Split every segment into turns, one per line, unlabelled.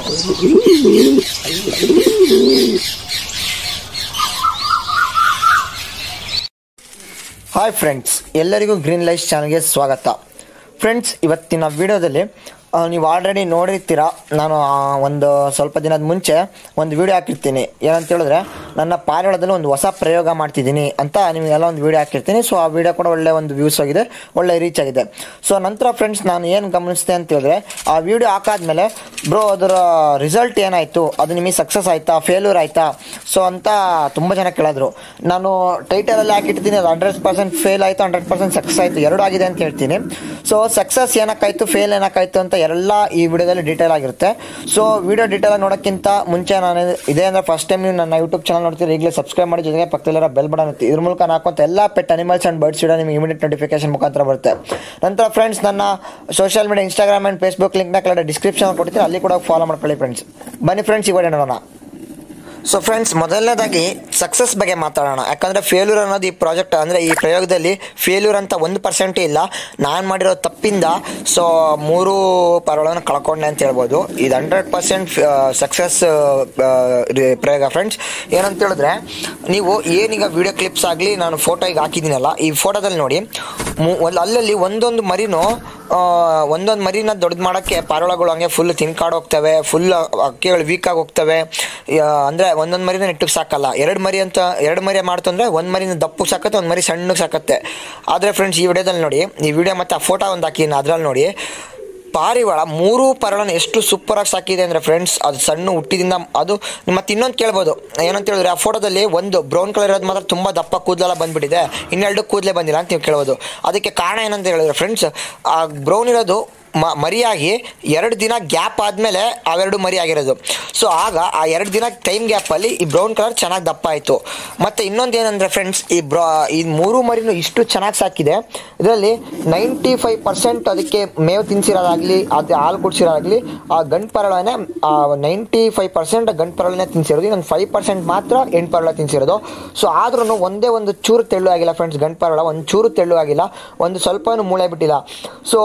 hi friends ಎಲ್ಲರಿಗೂ green life ಚಾನಲ್ಗೆ ಸ್ವಾಗತ ಫ್ರೆಂಡ್ಸ್ ಇವತ್ತಿನ ವಿಡಿಯೋದಲ್ಲಿ ಆ, ನೀವು ಆಲ್ರೆಡಿ ನೋಡಿರ್ತೀರ ನಾನು ಆ, ಒಂದು ಸ್ವಲ್ಪ ದಿನದ ಮುಂಚೆ ಒಂದು ವಿಡಿಯೋ ಹಾಕಿರ್ತೀನಿ ಏನಂತ ಹೇಳಿದ್ರೆ ನನ್ನ ಪಾರಿವಾಳದಲ್ಲಿ ಒಂದು ಹೊಸ ಪ್ರಯೋಗ ಮಾಡ್ತಿದ್ದೀನಿ ಅಂತ ನಿಮಗೆಲ್ಲ ಒಂದು ವಿಡಿಯೋ ಹಾಕಿರ್ತೀನಿ ಸೊ ಆ ವಿಡಿಯೋ ಕೂಡ ಒಳ್ಳೆ ಒಂದು ವ್ಯೂಸ್ ಆಗಿದೆ ಒಳ್ಳೆ ರೀಚ್ ಆಗಿದೆ ಸೊ ನಂತರ ಫ್ರೆಂಡ್ಸ್ ನಾನು ಏನು ಗಮನಿಸಿದೆ ಅಂತ ಹೇಳಿದ್ರೆ ಆ ವಿಡಿಯೋ ಹಾಕಾದ್ಮೇಲೆ ಬ್ರೋ ಅದರ ರಿಸಲ್ಟ್ ಏನಾಯಿತು ಅದು ನಿಮಗೆ ಸಕ್ಸಸ್ ಆಯ್ತಾ ಫೇಲ್ಯೂರ್ ಆಯ್ತಾ ಸೊ ಅಂತ ತುಂಬ ಜನ ಕೇಳಿದ್ರು ನಾನು ಟೈಟಲಲ್ಲಿ ಹಾಕಿರ್ತೀನಿ ಅದು ಹಂಡ್ರೆಡ್ ಪರ್ಸೆಂಟ್ ಫೇಲ್ ಆಯಿತು ಹಂಡ್ರೆಡ್ ಪರ್ಸೆಂಟ್ ಸಕ್ಸಸ್ ಆಯಿತು ಎರಡು ಆಗಿದೆ ಅಂತ ಹೇಳ್ತೀನಿ ಸೊ ಸಕ್ಸಸ್ ಏನಕ್ಕಾಯ್ತು ಫೇಲ್ ಏನಕ್ಕಾಯ್ತು ಅಂತ ಎಲ್ಲ ಈ ವಿಡಿಯೋದಲ್ಲಿ ಡೀಟೇಲ್ ಆಗಿರುತ್ತೆ ಸೊ ವಿಡಿಯೋ ಡೀಟೇಲ್ ನೋಡೋಕ್ಕಿಂತ ಮುಂಚೆ ನಾನು ಇದೇ ಅಂದರೆ ಫಸ್ಟ್ ಟೈಮ್ ನೀವು ನನ್ನ ಯೂಟ್ಯೂಬ್ ಚಾನಲ್ ನೋಡ್ತೀರಿ ಈಗಲೇ ಸಬ್ಸ್ಕ್ರೈಬ್ ಮಾಡಿ ಜೊತೆಗೆ ಪಕ್ಕದಲ್ಲಿರೋ ಬೆಲ್ ಬಟನ್ ಇರುತ್ತೆ ಇದ್ರ ಮೂಲಕ ನಾನು ಹಾಕುವಂಥ ಎಲ್ಲ pet animals and birds video ನಿಮಗೆ ಇಮಿಡಿಯೇಟ್ ನೋಟಿಫಿಕೇಶನ್ ಮುಖಾಂತರ ಬರುತ್ತೆ ನಂತರ ಫ್ರೆಂಡ್ಸ್ ನನ್ನ social media Instagram and Facebook ಲಿಂಕ್ನ ಕೆಳಗಡೆ ಡಿಸ್ಕ್ರಿಪ್ಷನ್ ಕೊಡ್ತೀನಿ ಅಲ್ಲಿ ಕೂಡ ಫಾಲೋ ಮಾಡ್ಕೊಳ್ಳಿ ಫ್ರೆಂಡ್ಸ್ ಬನ್ನಿ ಫ್ರೆಂಡ್ಸ್ ಇವಾಗ ನೋಡೋಣ ಸೊ ಫ್ರೆಂಡ್ಸ್ ಮೊದಲನೇದಾಗಿ ಸಕ್ಸಸ್ ಬಗ್ಗೆ ಮಾತಾಡೋಣ ಯಾಕಂದರೆ ಫೇಲ್ಯೂರ್ ಅನ್ನೋದು ಈ ಪ್ರಾಜೆಕ್ಟ್ ಅಂದರೆ ಈ ಪ್ರಯೋಗದಲ್ಲಿ ಫೇಲ್ಯೂರ್ ಅಂತ ಒಂದು ಪರ್ಸೆಂಟೇ ಇಲ್ಲ ನಾನು ಮಾಡಿರೋ ತಪ್ಪಿಂದ ಸೊ ಮೂರು ಪರಗಳನ್ನು ಕಳ್ಕೊಂಡೆ ಅಂತ ಹೇಳ್ಬೋದು ಇದು ಹಂಡ್ರೆಡ್ ಪರ್ಸೆಂಟ್ ಸಕ್ಸಸ್ ಪ್ರಯೋಗ ಫ್ರೆಂಡ್ಸ್ ಏನಂತ ಹೇಳಿದ್ರೆ ನೀವು ಏನೀಗ ವಿಡಿಯೋ ಕ್ಲಿಪ್ಸ್ ಆಗಲಿ ನಾನು ಫೋಟೋ ಈಗ ಹಾಕಿದ್ದೀನಲ್ಲ ಈ ಫೋಟೋದಲ್ಲಿ ನೋಡಿ ಮು- ಒಂದ್- ಅಲ್ಲಲ್ಲಿ ಒಂದೊಂದು ಮರಿನೂ ಒಂದೊಂದು ಮರಿನ ದೊಡ್ಡದು ಮಾಡೋಕ್ಕೆ ಪಾರಿವಾಳಗಳು ಹಂಗೆ ಫುಲ್ ತಿನ್ಕಾಡ್ ಹೋಗ್ತವೆ ಫುಲ್ ಅಕ್ಕಿಗಳು ವೀಕ್ ಆಗಿ ಹೋಗ್ತವೆ ಯಾ- ಅಂದ್ರೆ ಒಂದೊಂದು ಮರಿನ ನೆಟ್ಟಿಗೆ ಸಾಕಲ್ಲ ಎರಡು ಮರಿ ಅಂತ ಎರಡು ಮರಿ ಮಾಡ್ತು ಅಂದ್ರೆ ಒಂದು ಮರಿನ ದಪ್ಪಗೆ ಸಾಕತ್ತೆ ಒಂದು ಮರಿ ಸಣ್ಣಗೆ ಸಾಕತ್ತೆ ಆದರೆ ಫ್ರೆಂಡ್ಸ್ ಈ ವಿಡಿಯೋದಲ್ಲಿ ನೋಡಿ ಈ ವಿಡಿಯೋ ಮತ್ತು ಆ ಫೋಟೋ ಒಂದು ಹಾಕಿನ ಅದ್ರಲ್ಲಿ ನೋಡಿ ಪಾರಿವಾಳ ಮೂರು ಪರಳನ್ನು ಎಷ್ಟು ಸೂಪರಾಗಿ ಸಾಕಿದೆ ಅಂದರೆ ಫ್ರೆಂಡ್ಸ್ ಅದು ಸಣ್ಣ ಹುಟ್ಟಿದಿಂದ ಅದು ಮತ್ತೆ ಇನ್ನೊಂದು ಕೇಳ್ಬೋದು ಏನಂತ ಹೇಳಿದ್ರೆ ಆ ಫೋಟೋದಲ್ಲಿ ಒಂದು ಬ್ರೌನ್ ಕಲರ್ ಇರೋದು ಮಾತ್ರ ತುಂಬ ದಪ್ಪ ಕೂದಲೆಲ್ಲ ಬಂದ್ಬಿಟ್ಟಿದೆ ಇನ್ನೆರಡು ಕೂದಲೇ ಬಂದಿಲ್ಲ ಅಂತ ನೀವು ಕೇಳ್ಬೋದು ಅದಕ್ಕೆ ಕಾರಣ ಏನಂತ ಹೇಳಿದ್ರೆ ಫ್ರೆಂಡ್ಸ್ ಆ ಬ್ರೌನ್ ಇರೋದು ಮ ಮರಿಯಾಗಿ ಎರಡು ದಿನ ಗ್ಯಾಪ್ ಆದಮೇಲೆ ಅವೆರಡು ಮರಿ ಆಗಿರೋದು ಸೊ ಆಗ ಆ ಎರಡು ದಿನ ಟೈಮ್ ಗ್ಯಾಪಲ್ಲಿ ಈ ಬ್ರೌನ್ ಕಲರ್ ಚೆನ್ನಾಗಿ ದಪ್ಪ ಆಯಿತು ಮತ್ತು ಇನ್ನೊಂದು ಏನಂದರೆ ಫ್ರೆಂಡ್ಸ್ ಈ ಬ್ರಾ ಈ ಮೂರು ಮರಿನೂ ಇಷ್ಟು ಚೆನ್ನಾಗಿ ಸಾಕಿದೆ ಇದರಲ್ಲಿ ನೈಂಟಿ ಫೈವ್ ಪರ್ಸೆಂಟ್ ಅದಕ್ಕೆ ಮೇವು ತಿನ್ಸಿರೋದಾಗಲಿ ಅದು ಹಾಲು ಕುಡಿಸಿರೋದಾಗಲಿ ಆ ಗಂಡು ಪರಳನೆ ನೈಂಟಿ ಫೈವ್ ಪರ್ಸೆಂಟ್ ಗಂಡು ಪರಳನೆ ತಿನ್ಸಿರೋದು ಇನ್ನೊಂದು ಫೈವ್ ಪರ್ಸೆಂಟ್ ಮಾತ್ರ ಹೆಣ್ಣು ಪರಳ ತಿನ್ಸಿರೋದು ಸೊ ಆದ್ರೂ ಒಂದೇ ಒಂದು ಚೂರು ತೆಳ್ಳು ಆಗಿಲ್ಲ ಫ್ರೆಂಡ್ಸ್ ಗಂಡು ಪರಳ ಒಂದು ಚೂರು ತೆಳ್ಳು ಆಗಿಲ್ಲ ಒಂದು ಸ್ವಲ್ಪನೂ ಮೂಳೆ ಬಿಟ್ಟಿಲ್ಲ ಸೊ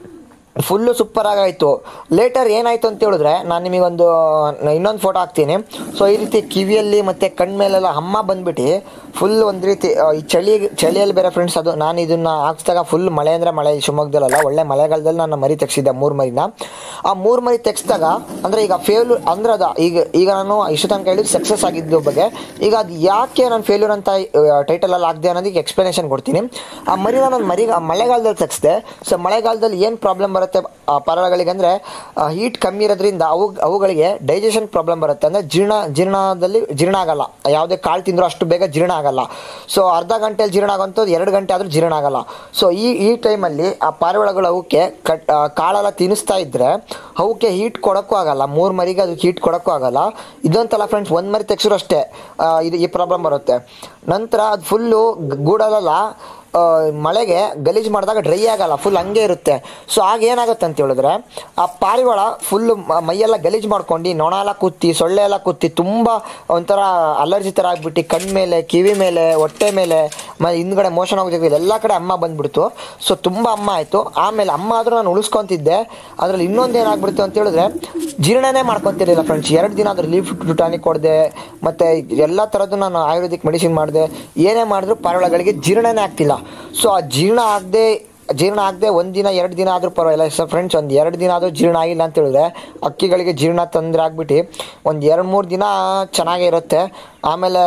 ಫುಲ್ಲು ಸೂಪರ್ ಆಗಾಯಿತು ಲೇಟರ್ ಏನಾಯಿತು ಅಂತ ಹೇಳಿದ್ರೆ ನಾನು ನಿಮಗೊಂದು ಇನ್ನೊಂದು ಫೋಟೋ ಹಾಕ್ತೀನಿ ಸೊ ಈ ರೀತಿ ಕಿವಿಯಲ್ಲಿ ಮತ್ತು ಕಣ್ಮೇಲೆಲ್ಲ ಅಮ್ಮ ಬಂದ್ಬಿಟ್ಟು ಫುಲ್ ಒಂದು ರೀತಿ ಆ, ಈ ಚಳಿ ಚಳಿಯಲ್ಲಿ ಬೇರೆ ಫ್ರೆಂಡ್ಸ್ ಅದು ನಾನು ಇದನ್ನು ಹಾಕ್ಸಿದಾಗ ಫುಲ್ ಮಳೆ ಅಂದರೆ ಮಳೆ ಈ ಶಿವಮೊಗ್ಗದಲ್ಲ ಒಳ್ಳೆ ಮಳೆಗಾಲದಲ್ಲಿ ನಾನು ಮರಿ ತೆಗ್ಸಿದ್ದೆ ಮೂರು ಮರಿನ ಆ ಮೂರು ಮರಿ ತೆಗ್ಸಿದಾಗ ಅಂದರೆ ಈಗ ಫೇಲ್ಯೂರ್ ಅಂದ್ರೆ ಅದು ಈಗ ಈಗ ನಾನು ಇಷ್ಟು ತನಕ ಹೇಳಿದ್ದು ಸಕ್ಸಸ್ ಆಗಿದ್ದು ಬಗ್ಗೆ ಈಗ ಅದು ಯಾಕೆ ನಾನು ಫೇಲ್ಯೂರ್ ಅಂತ ಟೈಟಲಲ್ಲಿ ಆಗದೆ ಅನ್ನೋದಕ್ಕೆ ಎಕ್ಸ್ಪ್ಲನೇಷನ್ ಕೊಡ್ತೀನಿ ಆ ಮರಿನ ನಾನು ಮರಿ ಆ ಮಳೆಗಾಲದಲ್ಲಿ ತೆಗ್ಸಿದೆ ಸೊ ಮಳೆಗಾಲದಲ್ಲಿ ಏನು ಪ್ರಾಬ್ಲಮ್ ಬರುತ್ತೆ ಆ ಪರಗಳಿಗೆ ಅಂದರೆ ಹೀಟ್ ಕಮ್ಮಿ ಇರೋದ್ರಿಂದ ಅವು ಅವುಗಳಿಗೆ ಡೈಜೆಷನ್ ಪ್ರಾಬ್ಲಮ್ ಬರುತ್ತೆ ಅಂದರೆ ಜೀರ್ಣ ಜೀರ್ಣದಲ್ಲಿ ಜೀರ್ಣ ಆಗಲ್ಲ ಯಾವುದೇ ಕಾಳು ತಿಂದರೂ ಅಷ್ಟು ಬೇಗ ಜೀರ್ಣ ಆಗಲ್ಲ ಸೊ ಅರ್ಧ ಗಂಟೆಯಲ್ಲಿ ಜೀರ್ಣ ಆಗೋಂಥದ್ದು ಎರಡು ಗಂಟೆ ಆದರೂ ಜೀರ್ಣ ಆಗಲ್ಲ ಸೊ ಈ ಈ ಟೈಮಲ್ಲಿ ಆ ಪಾರಿವಾಳಗಳು ಅವಕ್ಕೆ ಕಟ್ ಆ, ಕಾಳೆಲ್ಲ ತಿನ್ನಿಸ್ತಾ ಇದ್ದರೆ ಅವಕ್ಕೆ ಹೀಟ್ ಕೊಡೋಕ್ಕೂ ಆಗಲ್ಲ ಮೂರು ಮರಿಗೆ ಅದಕ್ಕೆ ಹೀಟ್ ಕೊಡೋಕ್ಕೂ ಆಗಲ್ಲ ಇದೊಂತಲ್ಲ ಫ್ರೆಂಡ್ಸ್ ಒಂದು ಮರಿ ತೆಗ್ಸಿರೋ ಅಷ್ಟೇ ಆ, ಇದು ಈ ಪ್ರಾಬ್ಲಮ್ ಬರುತ್ತೆ ನಂತರ ಅದು ಫುಲ್ಲು ಗೂಡಲೆಲ್ಲ ಆ, ಮಳೆಗೆ ಗಲೀಜು ಮಾಡಿದಾಗ ಡ್ರೈ ಆಗಲ್ಲ ಫುಲ್ ಹಂಗೆ ಇರುತ್ತೆ ಸೊ ಆಗ ಏನಾಗುತ್ತೆ ಅಂತ ಹೇಳಿದ್ರೆ ಆ ಪಾರಿವಾಳ ಫುಲ್ ಮೈಯೆಲ್ಲ ಗಲೀಜು ಮಾಡ್ಕೊಂಡು ನೊಣ ಎಲ್ಲ ಕುತ್ತಿ ಸೊಳ್ಳೆ ಎಲ್ಲ ಕುತ್ತಿ ತುಂಬ ಒಂಥರ ಅಲರ್ಜಿ ಥರ ಆಗ್ಬಿಟ್ಟು ಕಣ್ಣು ಮೇಲೆ ಕಿವಿ ಮೇಲೆ ಹೊಟ್ಟೆ ಮೇಲೆ ಮ ಹಿಂದ್ಗಡೆ ಮೋಷನ್ ಹೋಗ್ತಿದ್ದೆ ಎಲ್ಲ ಕಡೆ ಅಮ್ಮ ಬಂದ್ಬಿಡ್ತು ಸೊ ತುಂಬ ಅಮ್ಮ ಆಯಿತು ಆಮೇಲೆ ಅಮ್ಮ ಆದರೂ ನಾನು ಉಳಿಸ್ಕೊತಿದ್ದೆ ಅದರಲ್ಲಿ ಇನ್ನೊಂದು ಏನಾಗ್ಬಿಡ್ತು ಅಂತ ಹೇಳಿದ್ರೆ ಜೀರ್ಣನೇ ಮಾಡ್ಕೊತಿರಲಿಲ್ಲ ಫ್ರೆಂಡ್ಸ್ ಎರಡು ದಿನ ಅದ್ರ ಲೀಫ್ ಟಾನಿಕ್ ಕೊಡಿದೆ ಮತ್ತು ಎಲ್ಲ ಥರದ್ದು ನಾನು ಆಯುರ್ವೇದಿಕ್ ಮೆಡಿಸಿನ್ ಮಾಡಿದೆ ಏನೇ ಮಾಡಿದ್ರು ಪಾರಿವಾಳಗಳಿಗೆ ಜೀರ್ಣನೇ ಆಗ್ತಿಲ್ಲ ಸೊ ಆ ಜೀರ್ಣ ಆಗದೆ ಜೀರ್ಣ ಆಗದೆ ಒಂದಿನ ಎರಡು ದಿನ ಆದರೂ ಪರವಾಗಿಲ್ಲ ಸೊ ಫ್ರೆಂಡ್ಸ್ ಒಂದು ಎರಡು ದಿನ ಆದರೂ ಜೀರ್ಣ ಆಗಿಲ್ಲ ಅಂತ ಹೇಳಿದ್ರೆ ಅಕ್ಕಿಗಳಿಗೆ ಜೀರ್ಣ ತೊಂದರೆ ಆಗ್ಬಿಟ್ಟು ಒಂದು ಎರಡು ಮೂರು ದಿನ ಚೆನ್ನಾಗೇ ಇರುತ್ತೆ ಆಮೇಲೆ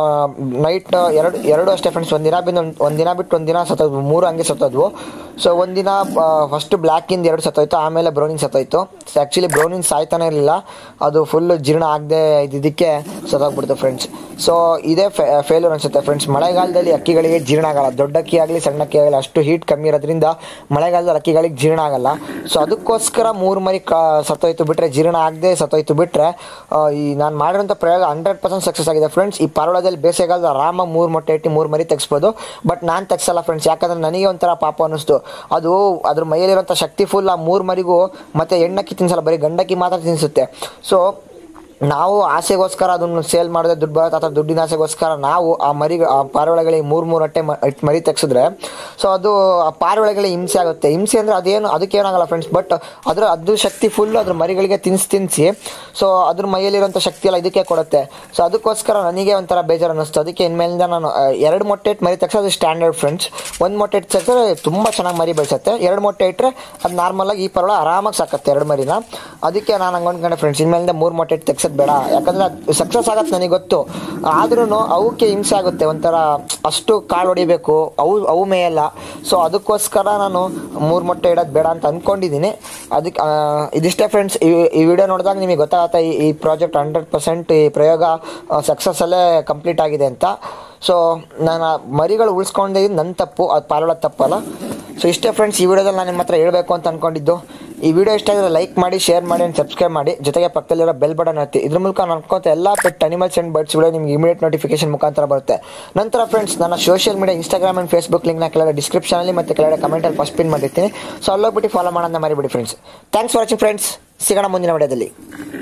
ನೈಟ್ ಎರಡು ಎರಡು ಅಷ್ಟೇ ಫ್ರೆಂಡ್ಸ್ ಒಂದು ದಿನ ಬಿದ್ದು ಒಂದು ಒಂದು ದಿನ ಬಿಟ್ಟು ಒಂದು ದಿನ ಸತ್ತೋದ್ವು ಮೂರು ಹಂಗೆ ಸತ್ತೋದ್ವು ಸೊ ಒಂದಿನ ಫಸ್ಟ್ ಬ್ಲ್ಯಾಕಿಂದ ಎರಡು ಸತ್ತೋಯ್ತು ಆಮೇಲೆ ಬ್ರೌನಿಂಗ್ ಸತ್ತೋಯ್ತು ಸೊ ಆ್ಯಕ್ಚುಲಿ ಬ್ರೌನಿಂಗ್ ಸಾಯ್ತಾನೆ ಇರಲಿಲ್ಲ ಅದು ಫುಲ್ ಜೀರ್ಣ ಆಗದೆ ಇದ್ದಿದ್ದಕ್ಕೆ ಸತ್ತೋಗ್ಬಿಡ್ತು ಫ್ರೆಂಡ್ಸ್ ಸೊ ಇದೇ ಫೇಲ್ಯೂರ್ ಅನ್ಸುತ್ತೆ ಫ್ರೆಂಡ್ಸ್ ಮಳೆಗಾಲದಲ್ಲಿ ಅಕ್ಕಿಗಳಿಗೆ ಜೀರ್ಣ ಆಗಲ್ಲ ದೊಡ್ಡ ಅಕ್ಕಿ ಆಗಲಿ ಸಣ್ಣ ಅಕ್ಕಿ ಆಗಲಿ ಅಷ್ಟು ಹೀಟ್ ಕಮ್ಮಿ ಇರೋದ್ರಿಂದ ಮಳೆಗಾಲದಲ್ಲಿ ಅಕ್ಕಿಗಳಿಗೆ ಜೀರ್ಣ ಆಗಲ್ಲ ಸೊ ಅದಕ್ಕೋಸ್ಕರ ಮೂರು ಮರಿ ಕ ಸತ್ತೋಯ್ತು ಬಿಟ್ಟರೆ ಜೀರ್ಣ ಆಗದೆ ಸತ್ತೋಯ್ತು ಬಿಟ್ಟರೆ ಈ ನಾನು ಮಾಡಿರೋಂಥ ಪ್ರಯೋಗ ಹಂಡ್ರೆಡ್ ಪರ್ಸೆಂಟ್ ಸಕ್ಸಸ್ ಆಗಿದೆ ಫ್ರೆಂಡ್ಸ್ ಈ ಪಾರಳದಲ್ಲಿ ಬೇಸಿಗೆಗಾಲದ ಆರಾಮಾಗಿ ಮೂರು ಮೊಟ್ಟೆ ಇಟ್ಟು ಮೂರು ಮರಿ ತೆಗಿಸ್ಬೋದು ಬಟ್ ನಾನು ತೆಗ್ಸಲ್ಲ ಫ್ರೆಂಡ್ಸ್ ಯಾಕಂದ್ರೆ ನನಗೆ ಒಂಥರ ಪಾಪ ಅನ್ನಿಸ್ತು ಅದು ಅದ್ರ ಮೈಯಲ್ಲಿರೋಂಥ ಶಕ್ತಿ ಫುಲ್ ಆ ಮೂರು ಮರಿಗೂ ಮತ್ತು ಹೆಣ್ಣಕ್ಕಿ ತಿನ್ಸಲ್ಲ ಬರೀ ಗಂಡಕ್ಕಿ ಮಾತ್ರ ತಿನ್ನಿಸುತ್ತೆ ಸೊ ನಾವು ಆಸೆಗೋಸ್ಕರ ಅದನ್ನು ಸೇಲ್ ಮಾಡಿದ್ರೆ ದುಡ್ಡು ಬರುತ್ತೆ ಅಥವಾ ದುಡ್ಡಿನ ಆಸೆಗೋಸ್ಕರ ನಾವು ಆ ಮರಿ ಆ ಪಾರಿವಾಳಗಳಿಗೆ ಮೂರು ಮೂರು ಅಟ್ಟೆ ಮ- ಇಟ್ ಮರಿ ತೆಗ್ಸಿದ್ರೆ ಸೊ ಅದು ಆ ಪಾರಿವಾಳಗಳಿಗೆ ಹಿಂಸೆ ಆಗುತ್ತೆ ಹಿಂಸೆ ಅಂದರೆ ಅದೇನು ಅದಕ್ಕೇನಾಗಲ್ಲ ಫ್ರೆಂಡ್ಸ್ ಬಟ್ ಅದರ ಅದು ಶಕ್ತಿ ಫುಲ್ ಅದ್ರ ಮರಿಗಳಿಗೆ ತಿನ್ಸಿ ತಿನ್ನಿಸಿ ಸೊ ಅದ್ರ ಮೈಯಲ್ಲಿರುವಂಥ ಶಕ್ತಿ ಎಲ್ಲ ಇದಕ್ಕೆ ಕೊಡುತ್ತೆ ಸೊ ಅದಕ್ಕೋಸ್ಕರ ನನಗೆ ಒಂಥರ ಬೇಜಾರು ಅನ್ನಿಸ್ತು ಅದಕ್ಕೆ ಇನ್ಮೇಲಿಂದ ನಾನು ಆ, ಎರಡು ಮೊಟ್ಟೆ ಇಟ್ಟು ಮರಿ ತೆಗ್ಸೋದು ಸ್ಟ್ಯಾಂಡರ್ಡ್ ಫ್ರೆಂಡ್ಸ್ ಒಂದು ಮೊಟ್ಟೆ ಇಟ್ಟು ತೆಗ್ಸಿದ್ರೆ ತುಂಬ ಚೆನ್ನಾಗಿ ಮರಿ ಬೆಳೆಸುತ್ತೆ ಎರಡು ಮೊಟ್ಟೆ ಇಟ್ಟರೆ ಅದು ನಾರ್ಮಲಾಗಿ ಈ ಪರವಾಳ ಆರಾಮಾಗಿ ಸಾಕತ್ತೆ ಎರಡು ಮರಿನ ಅದಕ್ಕೆ ನಾನು ಹಂಗೆ ಅನ್ಕೊಂಡೆ ಫ್ರೆಂಡ್ಸ್ ಇನ್ಮೇಲಿಂದ ಮೂರು ಮೊಟ್ಟೆ ಇಟ್ಟು ತೆಗ್ಸೋದು ಬೇಡ ಯಾಕಂದ್ರೆ ಸಕ್ಸಸ್ ಆಗತ್ತೆ ನನಗೆ ಗೊತ್ತು ಆದ್ರೂ ಅವಕ್ಕೆ ಹಿಂಸೆ ಆಗುತ್ತೆ ಒಂಥರ ಅಷ್ಟು ಕಾಳು ಹೊಡಿಬೇಕು ಅವು ಅವು ಮೇಯಲ್ಲ ಸೊ ಅದಕ್ಕೋಸ್ಕರ ನಾನು ಮೂರು ಮೊಟ್ಟೆ ಇಡೋದು ಬೇಡ ಅಂತ ಅಂದ್ಕೊಂಡಿದ್ದೀನಿ ಅದಕ್ಕೆ ಆ, ಇದಿಷ್ಟೇ ಫ್ರೆಂಡ್ಸ್ ಈ ಈ ವಿಡಿಯೋ ನೋಡಿದಾಗ ನಿಮಗೆ ಗೊತ್ತಾಗತ್ತೆ ಈ ಈ ಪ್ರಾಜೆಕ್ಟ್ ಹಂಡ್ರೆಡ್ ಪರ್ಸೆಂಟ್ ಈ ಪ್ರಯೋಗ ಸಕ್ಸಸ್ಸಲ್ಲೇ ಕಂಪ್ಲೀಟ್ ಆಗಿದೆ ಅಂತ ಸೊ ನಾನು ಆ ಮರಿಗಳು ಉಳಿಸ್ಕೊಂಡಿದ್ದು ನನ್ನ ತಪ್ಪು ಅದು ಪಾಲೋಳ ತಪ್ಪಲ್ಲ ಸೊ ಇಷ್ಟೇ ಫ್ರೆಂಡ್ಸ್ ಈ ವಿಡಿಯೋದಲ್ಲಿ ನಾನು ನಿಮ್ಮ ಹತ್ರ ಹೇಳಬೇಕು ಅಂತ ಅಂದ್ಕೊಂಡಿದ್ದು ಈ ವಿಡಿಯೋ ಇಷ್ಟ ಆಗಿದ್ರೆ ಲೈಕ್ ಮಾಡಿ ಶೇರ್ ಮಾಡಿ ಆ್ಯಂಡ್ ಸಬ್ಸ್ಕ್ರೈಬ್ ಮಾಡಿ ಜೊತೆಗೆ ಪಕ್ಕದಲ್ಲಿರೋ ಬೆಲ್ ಬಟನ್ ಹತ್ತಿ ಇದ್ರ ಮೂಲಕ ನಾನು ಅನ್ಕೊಂತ ಎಲ್ಲ pet animals and birds video ನಿಮ್ಗೆ ಇಮಿಡಿಯೇಟ್ ನೋಟಿಫಿಕೇಶನ್ ಮುಖಾಂತರ ಬರುತ್ತೆ ನಂತರ ಫ್ರೆಂಡ್ಸ್ ನನ್ನ social media Instagram and Facebook ಲಿಂಕ್ನ ಕೆಳಗಡೆ ಡಿಸ್ಕ್ರಿಪ್ಷನಲ್ಲಿ ಮತ್ತು ಕೆಳಗಡೆ ಕಮೆಂಟಲ್ಲಿ ಫಸ್ಟ್ ಪಿನ್ ಮಾಡಿರ್ತೀನಿ ಸೊ ಅಲ್ಲೋಗ್ಬಿಟ್ಟು ಫಾಲೋ ಮಾಡೋಣ ಮರಿಬಿಡಿ friends thanks for watching friends ಸಿಗೋಣ ಮುಂದಿನ ವಿಡಿಯೋದಲ್ಲಿ